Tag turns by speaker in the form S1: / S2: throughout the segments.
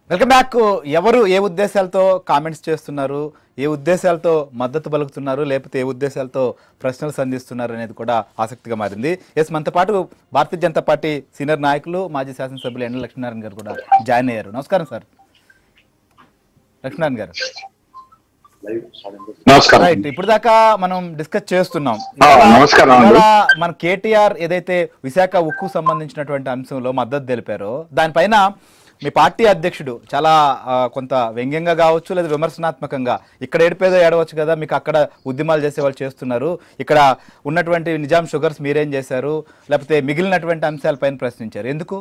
S1: Welcome back ఎవరు ఏ ఉద్దేశాలతో comments చేస్తున్నారు ఏ ఉద్దేశాలతో మద్దతు పలుకుతున్నారు లేకపోతే ఏ ఉద్దేశాలతో ప్రశ్నలు సంధిస్తున్నారు అనేది కూడా ఆసక్తిగా మారింది ఎస్ మనతో పాటు భారతీయ జనతా పార్టీ సీనియర్ నాయకులు మాజీ శాసనసభ్యులు ఎండ లక్ష్మీనారాయణ గారు కూడా జాయిన్ అయ్యారు నమస్కారం సార్ లక్ష్మీనారాయణ గారు
S2: నమస్కారం
S1: రైట్ ఇప్పుడు దాకా మనం డిస్కస్ చేస్తున్నాం
S2: ఆ, నమస్కారం అండి.
S1: ఇవాళ మన కేటీఆర్ ఏదైతే విశాఖ ఉక్కు సంబంధించినటువంటి అంశంలో మద్దతు తెలిపారో దానిపైన మీ పార్టీ అధ్యక్షుడు చాలా ఆ, కొంత వ్యంగ్యంగా కావచ్చు లేదా విమర్శనాత్మకంగా ఇక్కడ ఏడిపేదో ఏడవచ్చు కదా మీకు అక్కడ ఉద్యమాలు చేసే వాళ్ళు చేస్తున్నారు ఇక్కడ ఉన్నటువంటి నిజాం షుగర్స్ మీరేం చేశారు లేకపోతే మిగిలినటువంటి అంశాలపైన ప్రశ్నించారు ఎందుకు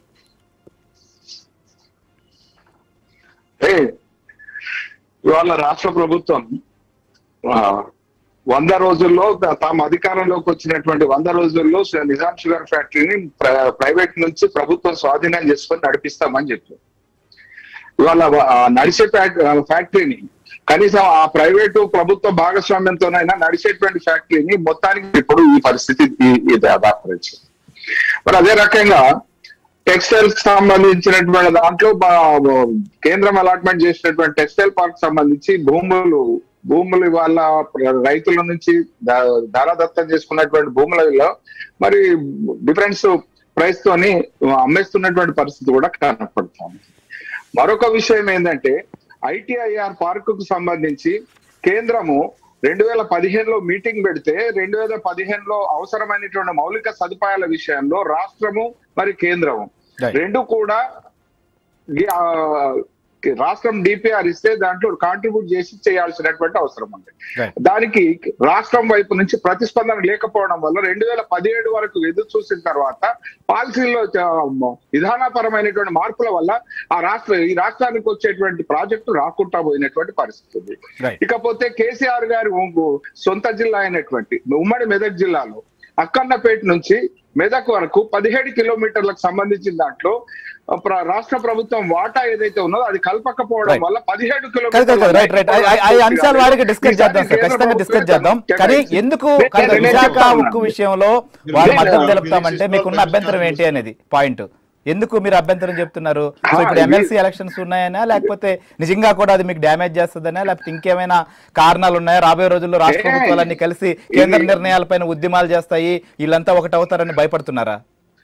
S2: ఏ, ఇవాళ రాష్ట్ర ప్రభుత్వం ఆ, వంద రోజుల్లో త- తాము అధికారంలోకి వచ్చినటువంటి వంద రోజుల్లో స- నిజాం షుగర్ ఫ్యాక్టరీని ప్ర- ప్రైవేట్ నుంచి ప్రభుత్వం స్వాధీనం చేసుకొని నడిపిస్తామని చెప్పారు ఇవాళ వ- ఆ నడిచే ఫ్యాక్- ఆ ఫ్యాక్టరీని కనీసం ఆ ప్రైవేటు ప్రభుత్వ భాగస్వామ్యంతోనైనా నడిచేటువంటి ఫ్యాక్టరీని మొత్తానికి ఇప్పుడు ఈ పరిస్థితి ఈ- ఇది దాపరించింది మరి అదే రకంగా టెక్స్టైల్స్ సంబంధించినటువంటి దాంట్లో బా- కేంద్రం అలాట్మెంట్ చేసినటువంటి టెక్స్టైల్ పార్క్ సంబంధించి భూములు భూములు వాళ్ళ రైతుల నుంచి ద- ధారాదత్తం చేసుకున్నటువంటి భూములలో మరి డిఫరెన్స్ ప్రైస్ తోని అమ్మేస్తున్నటువంటి పరిస్థితి కూడా కనపడుతుంది మరొక విషయం ఏంటంటే ఐటీఐఆర్ పార్క్ కు సంబంధించి కేంద్రము రెండు వేల పదిహేనులో మీటింగ్ పెడితే రెండు వేల పదిహేనులో అవసరమైనటువంటి మౌలిక సదుపాయాల విషయంలో రాష్ట్రము మరి కేంద్రము
S1: Right.
S2: రెండు కూడా ఈ, ఆ, రాష్ట్రం డిపిఆర్ ఇస్తే దాంట్లో కాంట్రిబ్యూట్ చేసి చేయాల్సినటువంటి అవసరం ఉంది
S1: Right.
S2: దానికి రాష్ట్రం వైపు నుంచి ప్రతిస్పందన లేకపోవడం వల్ల రెండు వేల పదిహేడు వరకు ఎదురు చూసిన తర్వాత పాలసీలో చ- విధానపరమైనటువంటి మార్పుల వల్ల ఆ రాష్ట్ర ఈ రాష్ట్రానికి వచ్చేటువంటి ప్రాజెక్టు రాకుండా పోయినటువంటి పరిస్థితి ఉంది
S1: Right.
S2: ఇకపోతే కేసీఆర్ గారి ఉ- సొంత జిల్లా అయినటువంటి ఉమ్మడి మెదక్ జిల్లాలో అక్కన్నపేట నుంచి మెదక్ వరకు పదిహేడు కిలోమీటర్లకు సంబంధించిన దాంట్లో ఆ, ప్ర- రాష్ట్ర ప్రభుత్వం వాటా ఏదైతే ఉన్నదో అది కలపకపోవడం
S1: Right.
S2: వల్ల పదిహేడు
S1: కాదు కాదు కాదు రైట్ రైట్ ఆ అంశాల వారికి డిస్కస్ చేద్దాం సార్ ఖచ్చితంగా డిస్కస్ చేద్దాం కానీ ఎందుకు కాదు కాదు, విశాఖ ఉక్కు విషయంలో వాళ్ళు
S2: నేను-
S1: మద్దతు తెలుపుతామంటే మీకున్న అభ్యంతరం ఏంటి అనేది పాయింట్ ఎందుకు మీరు అభ్యంతరం చెప్తున్నారు సో ఇప్పుడు
S2: ఇది-
S1: ఎమ్మెల్సీ ఎలక్షన్స్ ఉన్నాయనా లేకపోతే నిజంగా కూడా అది మీకు డ్యామేజ్ చేస్తుందనా లేకపోతే ఇంకేమైనా కారణాలు ఉన్నాయా రాబోయే రోజుల్లో రాష్ట్ర
S2: ఏ,
S1: ప్రభుత్వాలన్నీ కలిసి కేంద్ర
S2: ఇది-
S1: నిర్ణయాలపైన ఉద్యమాలు చేస్తాయి వీళ్ళంతా ఒకటి అవుతారని భయపడుతున్నారా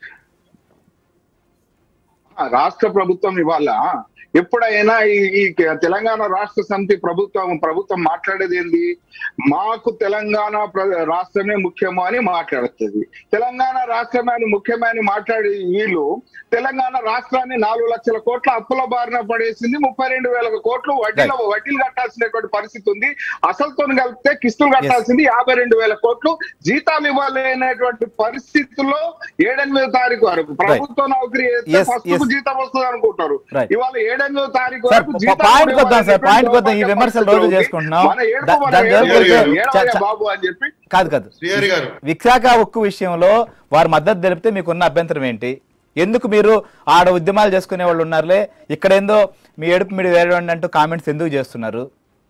S2: ఆ, రాష్ట్ర ప్రభుత్వం ఇవాళ ఎప్పుడైనా ఈ ఈ తెలంగాణ రాష్ట్ర సమితి ప్రభుత్వం ప్రభుత్వం మాట్లాడేది ఏంది మాకు తెలంగాణ ప్ర- రాష్ట్రమే ముఖ్యము అని మాట్లాడుతుంది తెలంగాణ రాష్ట్రమే అని ముఖ్యమే అని మాట్లాడే వీళ్ళు తెలంగాణ రాష్ట్రాన్ని నాలుగు లక్షల కోట్ల అప్పుల బారిన పడేసింది ముప్పై రెండు వేల కోట్లు వడ్డీలో వడ్డీలు కట్టాల్సినటువంటి పరిస్థితి ఉంది అసలుతో కలిపితే కిస్తులు కట్టాల్సింది యాభై రెండు వేల కోట్లు జీతాలు ఇవ్వలేనటువంటి పరిస్థితుల్లో ఏడెనిమిదో తారీఖు వరకు ప్రభుత్వ నౌకరీ అయితే
S1: Yes,
S2: ఫస్ట్
S1: yes.
S2: జీతం వస్తుంది అనుకుంటారు
S1: Right.
S2: ఇవాళ ఏడెనిమిదో తారీఖు
S1: సార్
S2: వరకు
S1: ప-
S2: జీతాలు
S1: పాయింట్ కొద్దాం సార్
S2: ఇవ్వలేనటువంటి
S1: పాయింట్ కొద్దాం ఈ
S2: దౌర్భాగ్య
S1: విమర్శలు రోజు
S2: పరిస్థితుల్లో ఉంది.
S1: చేసుకుంటున్నాం
S2: మన ఏడుపు
S1: దా-
S2: మన
S1: దాని
S2: ఏడుపు
S1: జోలికి వెళ్తే
S2: ఏడవయ్యా
S1: చ- చ-
S2: బాబు అని చెప్పి
S1: కాదు కాదు
S3: శ్రీహరి గారు
S1: విశాఖ ఉక్కు విషయంలో వారు మద్దతు తెలిపితే మీకున్న అభ్యంతరం ఏంటి ఎందుకు మీరు ఆడ ఉద్యమాలు చేసుకునే వాళ్ళు ఉన్నారులే ఇక్కడేందో మీ ఏడుపు మీరు వేరేవాడిని అంటూ కామెంట్స్ ఎందుకు చేస్తున్నారు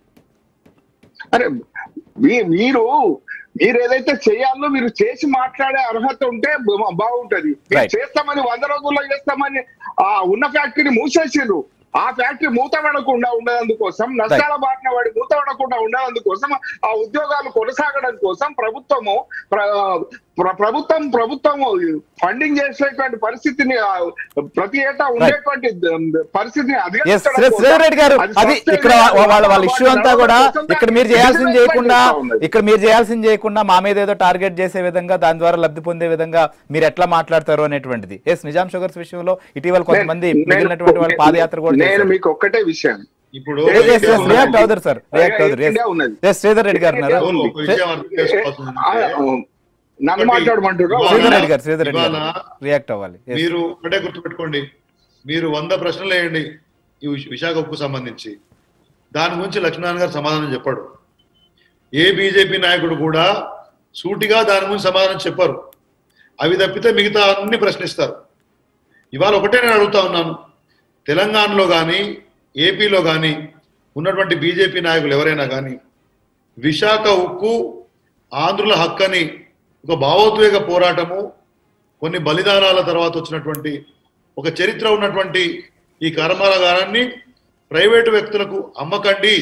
S2: అరే మీ- మీరు మీరు ఏదైతే చేయాలో మీరు చేసి మాట్లాడే అర్హత ఉంటే బా- బాగుంటది మీరు
S1: Right.
S2: చేస్తామని వంద రోజుల్లో చేస్తామని ఆ ఉన్న ఫ్యాక్టరీని మూసేసిండ్రు ఆ ఫ్యాక్టరీ మూత పడకుండా ఉండేందుకోసం నష్టాల బారిన వాడి మూత పడకుండా ఉండేందుకోసం ఆ ఉద్యోగాలు కొనసాగడం కోసం ప్రభుత్వము ప్ర- ప్ర- ప్రభుత్వం ప్రభుత్వము ఫండింగ్ చేసేటువంటి పరిస్థితిని ఆ, ప్రతి ఏటా ఉండేటువంటి పరిస్థితిని
S1: ఎస్
S2: అధిగమించడం కోసం
S1: శ్రీధర్ రెడ్డి గారు
S2: అది
S1: అది
S2: sustain
S1: ఇక్కడ
S2: చేయాలి.
S1: వాళ్ళ వాళ్ళ ఇష్యూ అంతా కూడా ఇక్కడ మీరు చేయాల్సింది
S2: Investment
S1: చేయకుండా
S2: చేస్తా ఉన్నది.
S1: ఇక్కడ మీరు చేయాల్సింది చేయకుండా మా మీద ఏదో టార్గెట్ చేసే విధంగా దాని ద్వారా లబ్ధి పొందే విధంగా మీరు ఎట్లా మాట్లాడతారు అనేటువంటిది ఎస్ నిజాం షుగర్స్ విషయంలో ఇటీవల కొంతమంది
S2: నేను-
S1: మిగిలినటువంటి వాళ్ళు పాదయాత్ర కూడా
S2: నేను
S1: చేశారు.
S2: మీకు ఒక్కటే విషయం
S3: ఇప్పుడు
S1: Yes, yes, yes,
S2: ఉన్నది.
S1: react అవుతారు సార్ రియాక్ట్ అవుతారు
S2: ఇండియా ఉన్నది.
S1: ఎస్ శ్రీధర్ రెడ్డి గారు ఉన్నారు
S3: అవును, ఒక విషయం అర్థం చేసుకోవాల్సింది
S2: ఆ,
S3: ఏంటంటే,
S2: నన్ను మాట్లాడమంటారు
S3: ఇవాళ-
S1: శ్రీధర్ రెడ్డి గారు శ్రీధర్ రెడ్డి గారు
S3: ఇవాళ
S1: రియాక్ట్ అవ్వాలి Yes.
S3: మీరు ఒకటే గుర్తుపెట్టుకోండి మీరు వంద ప్రశ్నలు వేయండి ఈ విశ- విశాఖ ఉక్కు సంబంధించి దాని గురించి లక్ష్మీనారాయణ గారు సమాధానం చెప్పాడు ఏ బీజేపీ నాయకుడు కూడా సూటిగా దాని గురించి సమాధానం చెప్పారు అవి తప్పితే మిగతా అన్ని ప్రశ్నిస్తారు ఇవాళ ఒకటే నేను అడుగుతా ఉన్నాను తెలంగాణలో కానీ ఏపీలో కానీ ఉన్నటువంటి బీజేపీ నాయకులు ఎవరైనా కానీ విశాఖ ఉక్కు ఆంధ్రుల హక్కని ఒక భావోద్వేగ పోరాటము కొన్ని బలిదానాల తర్వాత వచ్చినటువంటి ఒక చరిత్ర ఉన్నటువంటి ఈ కర్మాగారాన్ని ప్రైవేటు వ్యక్తులకు అమ్మకండి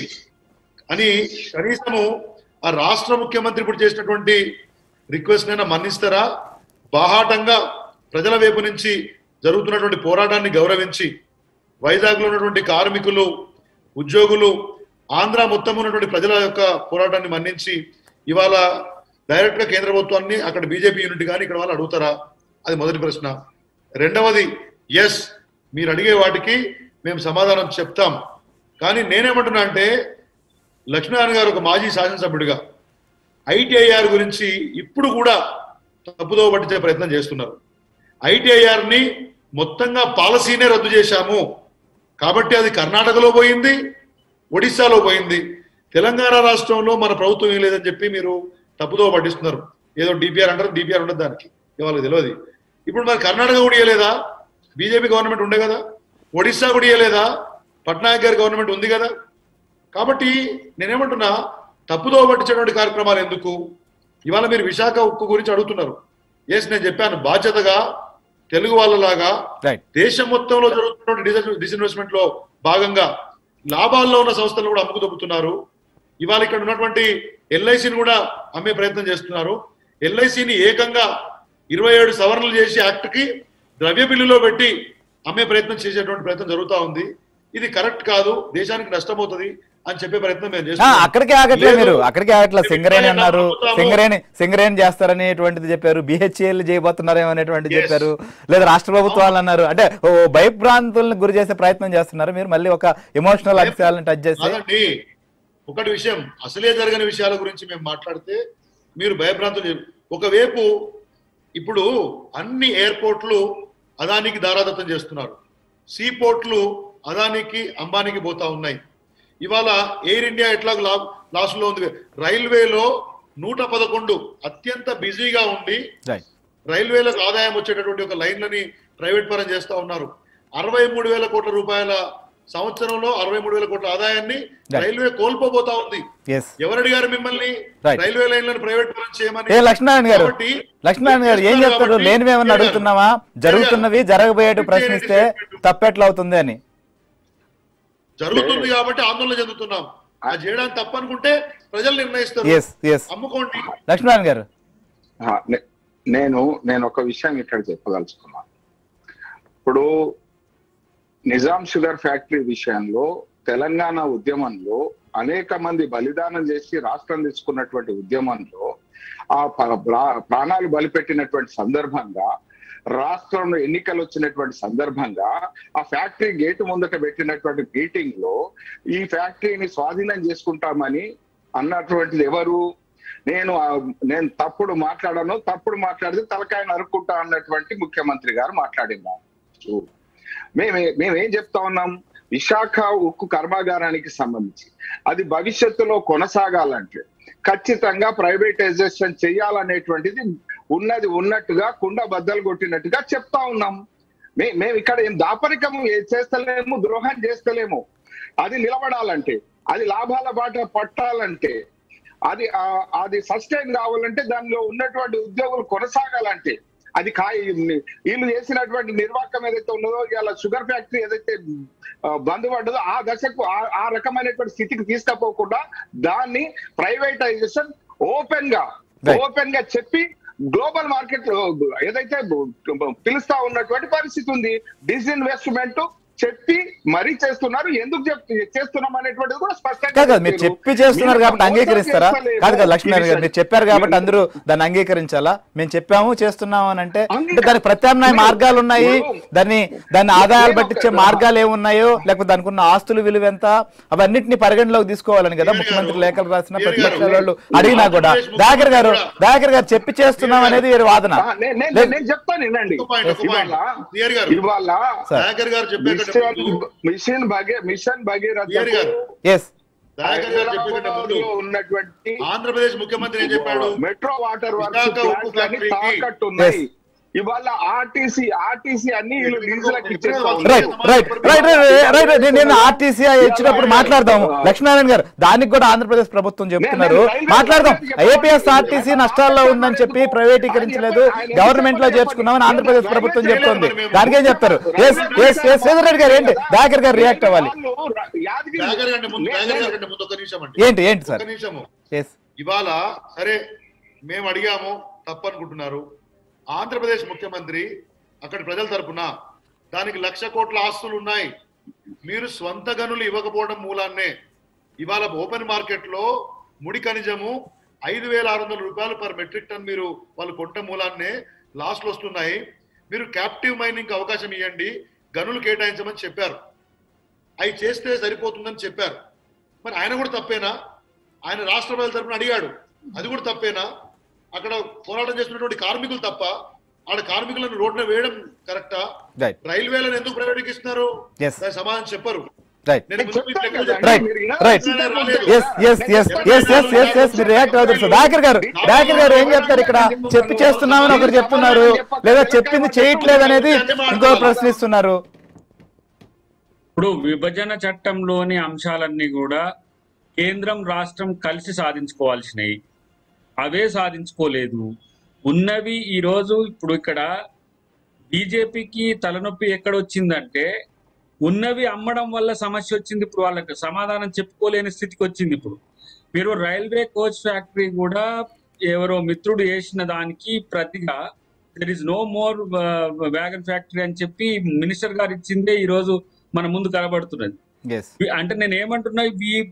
S3: అని కనీసము ఆ రాష్ట్ర ముఖ్యమంత్రి ఇప్పుడు చేసినటువంటి రిక్వెస్ట్ అయినా మన్నిస్తారా బాహాటంగా ప్రజల వైపు నుంచి జరుగుతున్నటువంటి పోరాటాన్ని గౌరవించి వైజాగ్లో ఉన్నటువంటి కార్మికులు ఉద్యోగులు ఆంధ్ర మొత్తం ఉన్నటువంటి ప్రజల యొక్క పోరాటాన్ని మన్నించి ఇవాళ డైరెక్ట్ గా కేంద్ర ప్రభుత్వాన్ని అక్కడ బీజేపీ యూనిట్ కానీ ఇక్కడ వాళ్ళు అడుగుతారా అది మొదటి ప్రశ్న రెండవది ఎస్ మీరు అడిగే వాటికి మేము సమాధానం చెప్తాం కానీ నేనేమంటున్నా అంటే లక్ష్మీనారాయణ గారు ఒక మాజీ శాసనసభ్యుడిగా ఐటీఐఆర్ గురించి ఇప్పుడు కూడా తప్పుదో పట్టించే ప్రయత్నం చేస్తున్నారు ఐటీఐఆర్ ని మొత్తంగా పాలసీనే రద్దు చేశాము కాబట్టి అది కర్ణాటకలో పోయింది ఒడిశాలో పోయింది తెలంగాణ రాష్ట్రంలో మన ప్రభుత్వం ఏం లేదని చెప్పి మీరు తప్పుదో పట్టిస్తున్నారు ఏదో డిపిఆర్ అంటారు డిపిఆర్ ఉండదు దానికి ఇవాళ తెలియదు ఇప్పుడు మరి కర్ణాటక కూడా ఇవ్వలేదా బీజేపీ గవర్నమెంట్ ఉండే కదా ఒడిశా కూడా ఇవ్వలేదా పట్నాయక్ గారి గవర్నమెంట్ ఉంది కదా కాబట్టి నేనేమంటున్నా తప్పుదో పట్టించేటువంటి కార్యక్రమాలు ఎందుకు ఇవాళ మీరు విశాఖ ఉక్కు గురించి అడుగుతున్నారు ఎస్ నేను చెప్పాను బాధ్యతగా తెలుగు వాళ్ళలాగా
S1: రైట్
S3: దేశం మొత్తంలో జరుగుతున్నటువంటి డిజ- డిస్ఇన్వెస్ట్మెంట్ లో భాగంగా లాభాల్లో ఉన్న సంస్థలు కూడా అమ్ముకు దొబ్బుతున్నారు ఇవాళ ఇక్కడ ఉన్నటువంటి ఎల్ఐసిని కూడా అమ్మే ప్రయత్నం చేస్తున్నారు ఎల్ఐసిని ఏకంగా ఇరవై ఏడు సవరణలు చేసి యాక్ట్ కి ద్రవ్య బిల్లులో పెట్టి అమ్మే ప్రయత్నం చేసేటువంటి ప్రయత్నం జరుగుతా ఉంది ఇది కరెక్ట్ కాదు దేశానికి నష్టమవుతుంది అని చెప్పే ప్రయత్నం మేము
S1: ఆ,
S3: చేస్తున్నాం
S1: అక్కడికే ఆగట్లే
S3: లేదు.
S1: మీరు అక్కడికే ఆగట్లే
S3: మేము
S1: సింగరేణి
S3: ఇక్కడే
S1: అన్నారు
S3: నమ్ముతాము.
S1: సింగరేణి సింగరేణి చేస్తారనేటువంటిది చెప్పారు బిహెచ్ఎల్ చేయబోతున్నారేమో అనేటువంటిది
S3: Yes.
S1: చెప్పారు లేదా రాష్ట్ర ప్రభుత్వాలు అన్నారు అంటే ఓ భయభ్రాంతులను గురి చేసే ప్రయత్నం చేస్తున్నారు మీరు మళ్ళీ ఒక ఎమోషనల్ అంశాలను టచ్ చేసి
S3: కాదండి ఒకటి విషయం అసలే జరగని విషయాల గురించి మేము మాట్లాడితే మీరు భయభ్రాంతులు చెప్- ఒకవైపు ఇప్పుడు అన్ని ఎయిర్పోర్ట్లు అదానికి దారాదత్తం చేస్తున్నారు సీ పోర్ట్లు అదానికి అంబానీకి పోతా ఉన్నాయి ఇవాళ ఎయిర్ ఇండియా ఎట్లా లాస్ లో ఉంది రైల్వేలో నూట పదకొండు అత్యంత బిజీగా ఉండి
S1: రైట్
S3: రైల్వేలకు ఆదాయం వచ్చేటటువంటి ఒక లైన్లని ప్రైవేట్ పరం చేస్తా ఉన్నారు అరవై మూడు వేల కోట్ల రూపాయల సంవత్సరంలో అరవై మూడు వేల కోట్ల ఆదాయాన్ని
S1: Right.
S3: రైల్వే కోల్పోబోతా ఉంది
S1: ఎస్
S3: ఎవరు అడిగారు మిమ్మల్ని
S1: Right.
S3: రైల్వే లైన్లను ప్రైవేట్ పరం చేయమని
S1: ఏ లక్ష్మీనారాయణ గారు
S3: కాబట్టి
S1: లక్ష్మీనారాయణ గారు ఏం
S3: చేస్తున్నారు
S1: చెప్తారు
S3: కాబట్టి
S1: లేనివేమన్నా
S3: చేయాలి.
S1: అడుగుతున్నావా జరుగుతున్నవి జరగబోయేటు ప్రశ్నిస్తే తప్పెట్లా అవుతుంది అని
S3: జరుగుతుంది కాబట్టి ఆందోళన చెందుతున్నాం ఆ చేయడానికి తప్పనుకుంటే ప్రజలు నిర్ణయిస్తారు
S1: ఎస్ ఎస్
S3: అమ్ముకోండి
S1: లక్ష్మీనారాయణ గారు
S2: ఆ, నే- నేను నేను ఒక విషయం ఇక్కడ చెప్పదలుచుకున్నాను ఇప్పుడు నిజాం షుగర్ ఫ్యాక్టరీ విషయంలో తెలంగాణ ఉద్యమంలో అనేక మంది బలిదానం చేసి రాష్ట్రం తీసుకున్నటువంటి ఉద్యమంలో ఆ ప- ప్రా- ప్రాణాలు బలిపెట్టినటువంటి సందర్భంగా రాష్ట్రంలో ఎన్నికలు వచ్చినటువంటి సందర్భంగా ఆ ఫ్యాక్టరీ గేటు ముందట పెట్టినటువంటి మీటింగ్ లో ఈ ఫ్యాక్టరీని స్వాధీనం చేసుకుంటామని అన్నటువంటిది ఎవరు నేను ఆ- నేను తప్పుడు మాట్లాడను తప్పుడు మాట్లాడితే తలకాయ నరుక్కుంటా అన్నటువంటి ముఖ్యమంత్రి గారు మాట్లాడినారు మేమే మేమేం చెప్తా ఉన్నాం విశాఖ ఉక్కు కర్మాగారానికి సంబంధించి అది భవిష్యత్తులో కొనసాగాలంటే ఖచ్చితంగా ప్రైవేటైజేషన్ చేయాలనేటువంటిది ఉన్నది ఉన్నట్టుగా కుండ బద్దలు కొట్టినట్టుగా చెప్తా ఉన్నాం మే మేము ఇక్కడ ఏం దాపరికం ఏ- చేస్తలేము ద్రోహం చేస్తలేము అది నిలబడాలంటే అది లాభాల బాట పట్టాలంటే అది ఆ- అది సస్టైన్ కావాలంటే దానిలో ఉన్నటువంటి ఉద్యోగులు కొనసాగాలంటే అది కా వీళ్ళు చేసినటువంటి నిర్వాహకం ఏదైతే ఉన్నదో ఇవాళ షుగర్ ఫ్యాక్టరీ ఏదైతే ఆ, బంద్ పడ్డదో ఆ దశకు ఆ- ఆ రకమైనటువంటి స్థితికి తీసుకపోకుండా దాన్ని ప్రైవేటైజేషన్ ఓపెన్ గా
S1: Right.
S2: ఓపెన్ గా చెప్పి గ్లోబల్ మార్కెట్ లో ఏదైతే పిలుస్తా ఉన్నటువంటి పరిస్థితి ఉంది డిస్ఇన్వెస్ట్మెంట్ చెప్పి మరీ చేస్తున్నారు ఎందుకు చెప్ చేస్తున్నాం అనేటువంటిది కూడా స్పష్టంగా
S1: కాదు కాదు మీరు
S2: చెప్పారు.
S1: చెప్పి చేస్తున్నారు
S2: మీరు
S1: కాబట్టి
S2: మోసం
S1: అంగీకరిస్తారా
S2: చేస్తలేరు.
S1: కాదు కాదు లక్ష్మీనారాయణ గారు మీరు చెప్పారు కాబట్టి
S2: మీరు-
S1: అందరూ దాన్ని అంగీకరించాలా మేము చెప్పాము చేస్తున్నాము అని అంటే అంటే
S2: అంగీకరి-
S1: దానికి ప్రత్యామ్నాయ
S2: మీరు-
S1: మార్గాలు ఉన్నాయి
S2: మీరు-
S1: దాన్ని దాన్ని ఆదాయాలు
S2: నేను
S1: పట్టించే
S2: ఒక-
S1: మార్గాలు ఏమున్నాయో లేకపోతే దానికి ఉన్న ఆస్తులు విలువ ఎంత అవన్నిటిని పరిగణలోకి తీసుకోవాలని కదా
S3: వీరు
S1: ముఖ్యమంత్రి
S3: గారు,
S1: లేఖలు రాసిన
S3: వీరు
S1: ప్రతిపక్ష
S3: గారు,
S1: వాళ్ళు అడిగినా కూడా
S3: ఆంధ్రప్రదేశ్
S1: దాకర్ గారు
S3: ముఖ్యమంత్రి
S1: దాకర్ గారు చెప్పి చేస్తున్నాం
S3: వీరు గారు.
S1: అనేది వీరి వాదన
S2: ఆ, నే- నే-
S1: లేదు.
S2: నేను చెప్తాను వినండి
S3: ఒక పాయింట్, ఒక పాయింట్.
S2: ఇవాళ
S3: క్లియర్ గారు.
S2: ఇవాళ
S1: సార్.
S3: దయాకర్ గారు చెప్పేటప్పుడు
S2: మిషన్ మిషన్ భగీ mission Bhagiratha
S3: clear garu.
S1: Yes
S3: Dayakar garu చెప్పేటప్పుడు
S2: హైదరాబాద్లో ఉన్నటువంటి
S3: ఆంధ్రప్రదేశ్ ముఖ్యమంత్రి ఏం చెప్పాడు
S2: మెట్రో వాటర్ వర్క్స్
S3: విశాఖ ఉక్కు
S2: ప్లాంట్లన్నీ
S3: ఫ్యాక్టరీకి
S2: తాకట్టు ఉన్నాయి ఇవాళ ఆర్టీసీ ఆర్టీసీ అన్ని వీళ్ళు లీజులకు ఇచ్చేస్తా
S1: రైట్
S2: ఉన్నారు.
S1: Right right right right right నేను ఆర్టీసీ ఇచ్చినప్పుడు మాట్లాడదాం లక్ష్మీనారాయణ గారు దానికి కూడా ఆంధ్రప్రదేశ్ ప్రభుత్వం చెప్తున్నారు మాట్లాడదాం ఏపీఎస్ ఆర్టీసీ నష్టాల్లో ఉందని చెప్పి ప్రైవేటీకరించలేదు గవర్నమెంట్ లో చేర్చుకున్నామని ఆంధ్రప్రదేశ్ ప్రభుత్వం చెప్తోంది దానికేం చెప్తారు ఎస్ ఎస్ ఎస్ శ్రీధర్ గారు ఏంటి దాకర్ గారు రియాక్ట్ అవ్వాలి
S2: వాళ్ళు ర- యాదగిరి-
S3: నాగర్ కంటే ముందు నాగర్ గారి కంటే ముందు ఒక నిమిషం అండి
S1: ఏంటి ఏంటి సార్
S3: ఒక నిమిషము
S1: ఎస్
S3: ఇవాళ సరే మేము అడిగాము తప్పనుకుంటున్నారు ఆంధ్రప్రదేశ్ ముఖ్యమంత్రి అక్కడి ప్రజల తరపున దానికి లక్ష కోట్ల ఆస్తులు ఉన్నాయి మీరు స్వంత గనులు ఇవ్వకపోవడం మూలాన్నే ఇవాళ ఓపెన్ మార్కెట్ లో ముడి ఖనిజము ఐదు వేల ఆరు వందల రూపాయలు పర్ మెట్రిక్ టన్ మీరు వాళ్ళు కొంట మూలాన్నే లాస్ట్లు వస్తున్నాయి మీరు క్యాప్టివ్ మైనింగ్ అవకాశం ఇవ్వండి గనులు కేటాయించమని చెప్పారు అవి చేస్తే సరిపోతుందని చెప్పారు మరి ఆయన కూడా తప్పేనా ఆయన రాష్ట్ర ప్రజల తరపున అడిగాడు అది కూడా తప్పేనా అక్కడ పోరాటం చేస్తున్నటువంటి కార్మికులు తప్ప ఆడ కార్మికులను రోడ్డున వేయడం కరెక్టా
S1: రైట్
S3: రైల్వేలను ఎందుకు ప్రైవేట్కి ఇస్తున్నారు
S1: Yes.
S3: దానికి సమాధానం చెప్పరు
S1: రైట్
S3: నేను ముందు మీకు లెక్కలు
S2: చెప్తాను
S3: చెప్తాను.
S1: Right right yes yes yes yes yes yes yes మీరు రియాక్ట్ అవుతారు సార్ దాకర్ గారు దాకర్ గారు ఏం చెప్తారు ఇక్కడ చెప్పి చేస్తున్నామని ఒకరు చెప్తున్నారు లేదా చెప్పింది చేయట్లేదు అనేది ఇంకో ప్రశ్నిస్తున్నారు
S4: ఇప్పుడు విభజన చట్టంలోని అంశాలన్నీ కూడా కేంద్రం రాష్ట్రం కలిసి సాధించుకోవాల్సినవి అవే సాధించుకోలేదు ఉన్నవి ఈ రోజు ఇప్పుడు ఇక్కడ బీజేపీకి తలనొప్పి ఎక్కడ వచ్చిందంటే ఉన్నవి అమ్మడం వల్ల సమస్య వచ్చింది ఇప్పుడు వాళ్ళకి సమాధానం చెప్పుకోలేని స్థితికి వచ్చింది ఇప్పుడు మీరు రైల్వే కోచ్ ఫ్యాక్టరీ కూడా ఎవరో మిత్రుడు వేసిన దానికి ప్రతిగా there is no more wagon factory అని చెప్పి మినిస్టర్ గారు ఇచ్చిందే ఈ రోజు మన ముందు కనబడుతున్నది
S1: ఎస్
S4: అంటే నేను ఏమంటున్నా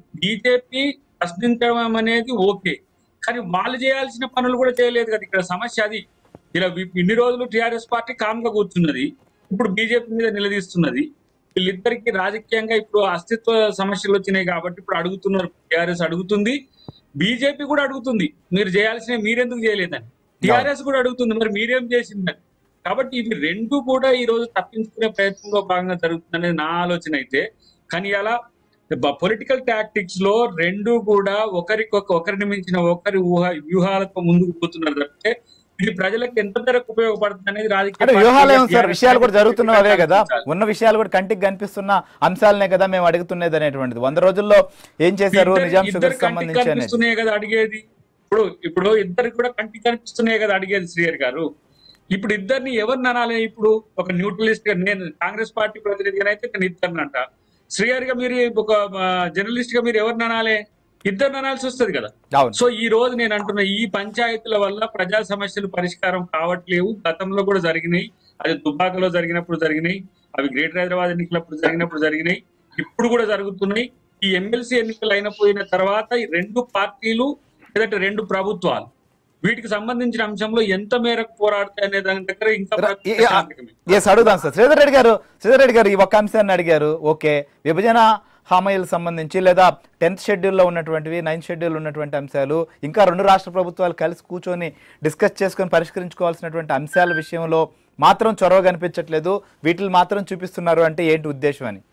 S4: బీజేపీ ప్రశ్నించడం అనేది ఓకే కానీ వాళ్ళు చేయాల్సిన పనులు కూడా చేయలేదు కదా ఇక్కడ సమస్య అది ఇలా వి- ఇన్ని రోజులు టిఆర్ఎస్ పార్టీ కామ్ గా కూర్చున్నది ఇప్పుడు బీజేపీ మీద నిలదీస్తున్నది వీళ్ళిద్దరికి రాజకీయంగా ఇప్పుడు అస్తిత్వ సమస్యలు వచ్చినాయి కాబట్టి ఇప్పుడు అడుగుతున్నారు టిఆర్ఎస్ అడుగుతుంది బీజేపీ కూడా అడుగుతుంది మీరు చేయాల్సిన మీరెందుకు చేయలేదని టిఆర్ఎస్ కూడా అడుగుతుంది మరి మీరేం చేసిందని కాబట్టి ఇవి రెండు కూడా ఈ రోజు తప్పించుకునే ప్రయత్నంలో భాగంగా జరుగుతుందనేది నా ఆలోచన అయితే కానీ అలా పొలిటికల్ టాక్టిక్స్ లో రెండు కూడా ఒకరికొక ఒకరిని మించిన ఒకరి ఊహ వ్యూహాలతో ముందుకు పోతున్నారు తప్పితే ఇది ప్రజలకు ఎంత మేరకు ఉపయోగపడుతుంది అనేది రాజకీయ
S1: అంటే వ్యూహాలు ఏమో సార్
S4: పార్టీలు
S1: విషయాలు కూడా జరుగుతున్నవి అవే కదా
S4: ఆలోచించాలి.
S1: ఉన్న విషయాలు కూడా కంటికి కనిపిస్తున్న అంశాలనే కదా మేము అడుగుతున్నది అనేటువంటిది వంద రోజుల్లో ఏం చేశారు
S4: ఇద్దరు-
S1: నిజాం
S4: ఇద్దరు
S1: షుగర్
S4: కంటికి
S1: సంబంధించి అనేది
S4: కనిపిస్తున్నాయి కదా అడిగేది ఇప్పుడు ఇప్పుడు ఇద్దరికి కూడా కంటికి కనిపిస్తున్నాయి కదా అడిగేది శ్రీయర్ గారు ఇప్పుడు ఇద్దరిని ఎవరిని అనాలి ఇప్పుడు ఒక న్యూట్రలిస్ట్ గా నేను కాంగ్రెస్ పార్టీ ప్రతినిధిగా అయితే నేను ఇద్దరిని అంట శ్రీయర్ గా మీరు ఒక జర్నలిస్ట్ గా మీరు ఎవరిని అనాలి ఇద్దరిని అనాల్సి వస్తుంది కదా
S1: అవును
S4: సో ఈ రోజు నేను అంటున్న ఈ పంచాయతీల వల్ల ప్రజా సమస్యలు పరిష్కారం కావట్లేవు గతంలో కూడా జరిగినాయి అది దుబాకలో జరిగినప్పుడు జరిగినాయి అవి గ్రేటర్ హైదరాబాద్ ఎన్నికలప్పుడు జరిగినప్పుడు జరిగినాయి ఇప్పుడు కూడా జరుగుతున్నాయి ఈ ఎమ్మెల్సీ ఎన్నికలు అయినపోయిన తర్వాత ఈ రెండు పార్టీలు లేదంటే రెండు ప్రభుత్వాలు వీటికి సంబంధించిన అంశంలో ఎంత మేరకు పోరాడతాయి అనే దాని దగ్గర ఇంకా ప్రశ్నార్థకమే.
S1: ఎస్ అడుగుదాం సార్ శ్రీధర్ రెడ్డి గారు శ్రీధర్ రెడ్డి గారు ఈ ఒక్క అంశాన్ని అడిగారు ఓకే విభజన హామీలకు సంబంధించి లేదా టెన్త్ షెడ్యూల్లో ఉన్నటువంటివి నైన్త్ షెడ్యూల్ ఉన్నటువంటి అంశాలు ఇంకా రెండు రాష్ట్ర ప్రభుత్వాలు కలిసి కూర్చొని డిస్కస్ చేసుకొని పరిష్కరించుకోవాల్సినటువంటి అంశాల విషయంలో మాత్రం చొరవ కనిపించట్లేదు వీటిని మాత్రం చూపిస్తున్నారు అంటే ఏంటి ఉద్దేశం అని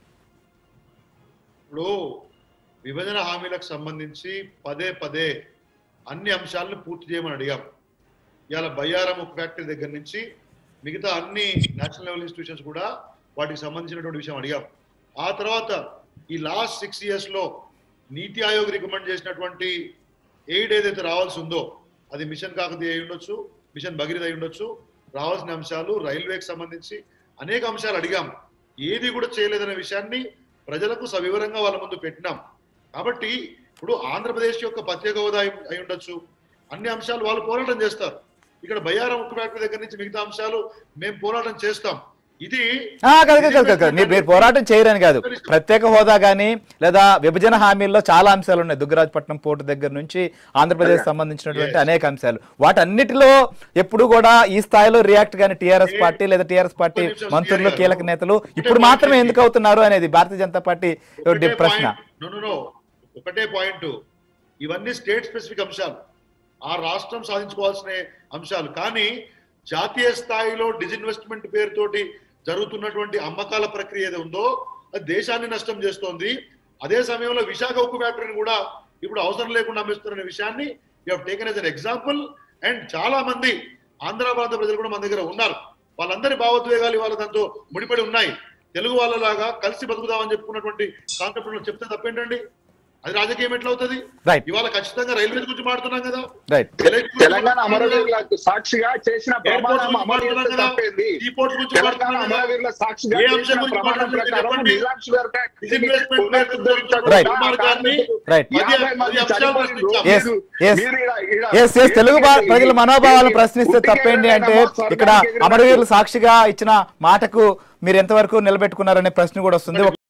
S3: ఇప్పుడు విభజన హామీలకు సంబంధించి పదే పదే అన్ని అంశాలను పూర్తి చేయమని అడిగాం ఇవాళ బయ్యారం ఒక ఫ్యాక్టరీ దగ్గర నుంచి మిగతా అన్ని నేషనల్ లెవెల్ ఇన్స్టిట్యూషన్స్ కూడా వాటికి సంబంధించినటువంటి విషయం అడిగాం ఆ తర్వాత ఈ లాస్ట్ సిక్స్ ఇయర్స్ లో నీతి ఆయోగ్ రికమెండ్ చేసినటువంటి ఎయిడ్ ఏదైతే రావాల్సి ఉందో అది మిషన్ కాకతీయ అయి ఉండొచ్చు మిషన్ భగీరథ అయి ఉండొచ్చు రావాల్సిన అంశాలు రైల్వేకి సంబంధించి అనేక అంశాలు అడిగాం ఏది కూడా చేయలేదనే విషయాన్ని ప్రజలకు సవివరంగా వాళ్ళ ముందు పెట్టినాం కాబట్టి ఇప్పుడు ఆంధ్రప్రదేశ్ యొక్క ప్రత్యేక హోదా అయి అయి ఉండొచ్చు అన్ని అంశాలు వాళ్ళు పోరాటం చేస్తారు ఇక్కడ బయ్యారం ఉక్కు ఫ్యాక్టరీ దగ్గర నుంచి మిగతా అంశాలు మేము పోరాటం చేస్తాం ఇది
S1: ఆ, కాదు కాదు కాదు కాదు మీరు మీరు పోరాటం చేయరని కాదు ప్రత్యేక హోదా కానీ లేదా విభజన హామీల్లో చాలా అంశాలు ఉన్నాయి దుగ్గరాజపట్నం పోర్టు దగ్గర నుంచి ఆంధ్రప్రదేశ్ సంబంధించినటువంటి అనేక అంశాలు వాటన్నిటిలో ఎప్పుడు కూడా ఈ స్థాయిలో రియాక్ట్ కానీ టీఆర్ఎస్ పార్టీ లేదా టీఆర్ఎస్ పార్టీ మంత్రులు కీలక నేతలు ఇప్పుడు మాత్రమే ఎందుకు అవుతున్నారు అనేది భారతీయ జనతా పార్టీ
S3: ఒకటే
S1: ప్రశ్న
S3: point. No, no, no. ఒకటే పాయింట్ ఇవన్నీ స్టేట్ స్పెసిఫిక్ అంశాలు ఆ రాష్ట్రం సాధించుకోవాల్సిన అంశాలు కానీ జాతీయ స్థాయిలో డిజిన్వెస్ట్మెంట్ పేరుతోటి జరుగుతున్నటువంటి అమ్మకాల ప్రక్రియ ఏది ఉందో అది దేశాన్ని నష్టం చేస్తోంది అదే సమయంలో విశాఖ ఉక్కు ఫ్యాక్టరీని కూడా ఇప్పుడు అవసరం లేకుండా అమ్మేస్తున్న విషయాన్ని you taken as an example and చాలా మంది ఆంధ్ర ప్రాంత ప్రజలు కూడా మన దగ్గర ఉన్నారు వాళ్ళందరి భావోద్వేగాలు ఇవాళ దాంతో ముడిపడి ఉన్నాయి తెలుగు వాళ్ళలాగా కలిసి బతుకుదామని చెప్పుకున్నటువంటి కాన్సెప్ట్ చెప్తే తప్పేంటండి అది రాజకీయం ఎట్లా అవుతుంది
S1: రైట్
S3: ఇవాళ ఖచ్చితంగా రైల్వే గురించి మాట్లాడుతున్నాం కదా
S1: రైట్
S2: తెలంగాణ అమరవీరుల సాక్షిగా చేసిన ప్రమాణం
S3: గురించి
S2: అమలు చేస్తే
S3: మాట్లాడుతున్నాం కదా?
S2: తప్పేంది
S3: ఈ పోర్ట్ గురించి
S2: తెలంగాణ
S3: మాట్లాడుతున్నాం కదా?
S2: అమరవీరుల సాక్షిగా
S3: ఏ అంశం
S2: చేసిన
S3: గురించి
S2: ప్రమాణం
S3: మాట్లాడుతున్నారు
S2: ప్రకారం
S3: చెప్పండి.
S2: నిజాం షుగర్ ఫ్యాక్టరీని
S3: డిస్ఇన్వెస్ట్మెంట్
S2: పునరుద్ధరించకుండా
S1: Right.
S2: కార్మికులు
S1: Right.
S2: యాభై
S3: పది-
S2: మంది
S3: పది అంశాలు
S2: చనిపోయిన
S3: ప్రశ్నించాం.
S1: Yes,
S2: మీరు-
S1: yes.
S2: మీరు ఈడ- ఈడ-
S1: ఎస్ ఎస్ తెలుగు భా- ప్రజల మనోభావాలను ప్రశ్నిస్తే
S2: ఉట్టిగా
S1: తప్పేంటి అంటే
S2: ఏదైనా స్వర్గానికి
S1: ఇక్కడ
S2: ఎగిరినట్టు.
S1: అమరవీరులు సాక్షిగా ఇచ్చిన మాటకు మీరు ఎంతవరకు నిలబెట్టుకున్నారనే ప్రశ్న కూడా వస్తుంది